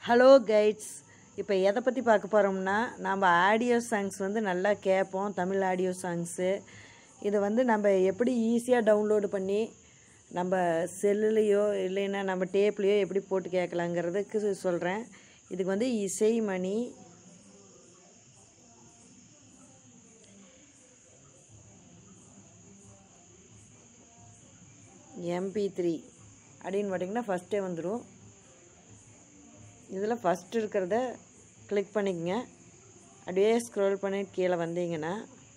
hello guides இப்போ எதை பற்றி பார்க்க போகிறோம்னா நம்ம ஆடியோ சாங்ஸ் வந்து நல்லா கேட்போம் தமிழ் ஆடியோ சாங்ஸு இதை வந்து நம்ம எப்படி ஈஸியாக டவுன்லோடு பண்ணி நம்ம செல்லுலேயோ இல்லைன்னா நம்ம டேப்லேயோ எப்படி போட்டு கேட்கலாங்கிறதுக்கு சொல்கிறேன் இதுக்கு வந்து இசைமணி எம்பி த்ரீ அப்படின்னு பார்த்தீங்கன்னா ஃபஸ்ட்டே வந்துடும் இதில் ஃபஸ்ட் இருக்கிறத கிளிக் பண்ணிக்கங்க அப்படியே ஸ்க்ரோல் பண்ணி கீழே வந்தீங்கன்னா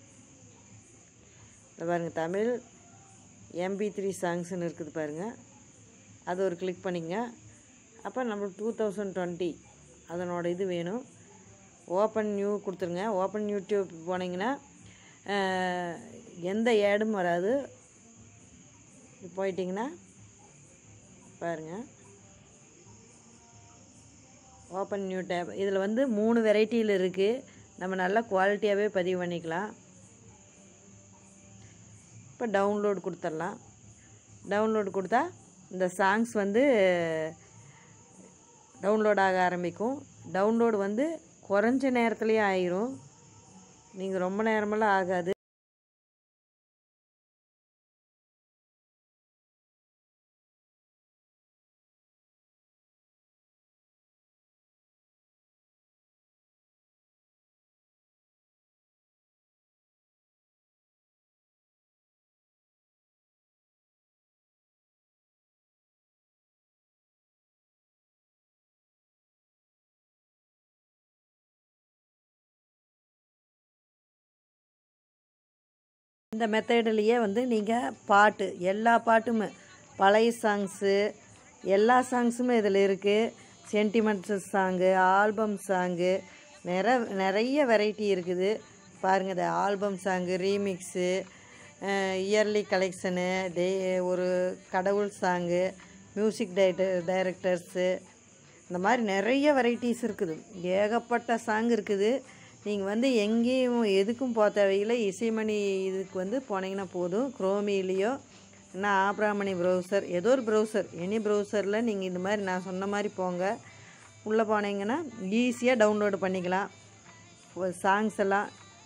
இந்த பாருங்கள் தமிழ் எம்பி த்ரீ சாங்ஸ்னு இருக்குது பாருங்கள் அது ஒரு கிளிக் பண்ணிக்கங்க அப்போ நம்மளுக்கு டூ தௌசண்ட் டுவெண்ட்டி அதனோட இது வேணும் ஓப்பன் நியூ கொடுத்துருங்க ஓப்பன் யூடியூப் போனீங்கன்னா அஹ், எந்த ஏடும் வராது போயிட்டிங்கன்னா பாருங்கள் ஓப்பன் நியூ டேப் இதில் வந்து மூணு வெரைட்டியில் இருக்குது நம்ம நல்லா குவாலிட்டியாகவே பதிவு பண்ணிக்கலாம் இப்போ டவுன்லோட் கொடுத்துடலாம் டவுன்லோட் கொடுத்தா இந்த சாங்ஸ் வந்து டவுன்லோட் ஆக ஆரம்பிக்கும் டவுன்லோடு வந்து குறைஞ்ச நேரத்துலேயே ஆயிரும் நீங்கள் ரொம்ப நேரமெல்லாம் ஆகாது இந்த மெத்தேடிலேயே வந்து நீங்கள் பாட்டு எல்லா பாட்டுமே பழைய சாங்ஸு எல்லா சாங்ஸுமே இதில் இருக்குது சென்டிமெண்ட்ஸ் சாங்கு ஆல்பம் சாங்கு நிற நிறைய வெரைட்டி இருக்குது பாருங்கள் இந்த album song remix early collection டே ஒரு கடவுள் சாங்கு மியூசிக் டைரக்டர் டைரக்டர்ஸு இந்த மாதிரி நிறைய வெரைட்டிஸ் இருக்குது ஏகப்பட்ட சாங் இருக்குது நீங்கள் வந்து எங்கேயும் எதுக்கும் போக தேவையில்லை இசைமணி இதுக்கு வந்து போனீங்கன்னா போதும் குரோமிலேயோ இல்லைன்னா ஆப்ராமணி ப்ரௌசர் ஏதோ ஒரு ப்ரௌசர் எனி ப்ரௌசரில் நீங்கள் இந்த மாதிரி நான் சொன்ன மாதிரி போங்க உள்ளே போனீங்கன்னா ஈஸியாக டவுன்லோடு பண்ணிக்கலாம் சாங்ஸ் எல்லாம்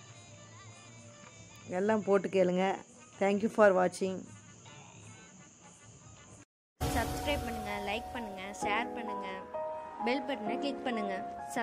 எல்லாம் போட்டு கேளுங்க தேங்க்யூ ஃபார் வாட்சிங் சப்ஸ்கிரைப் பண்ணுங்கள் லைக் பண்ணுங்கள் ஷேர் பண்ணுங்கள் பெல் பட்டனை கிளிக் பண்ணுங்கள்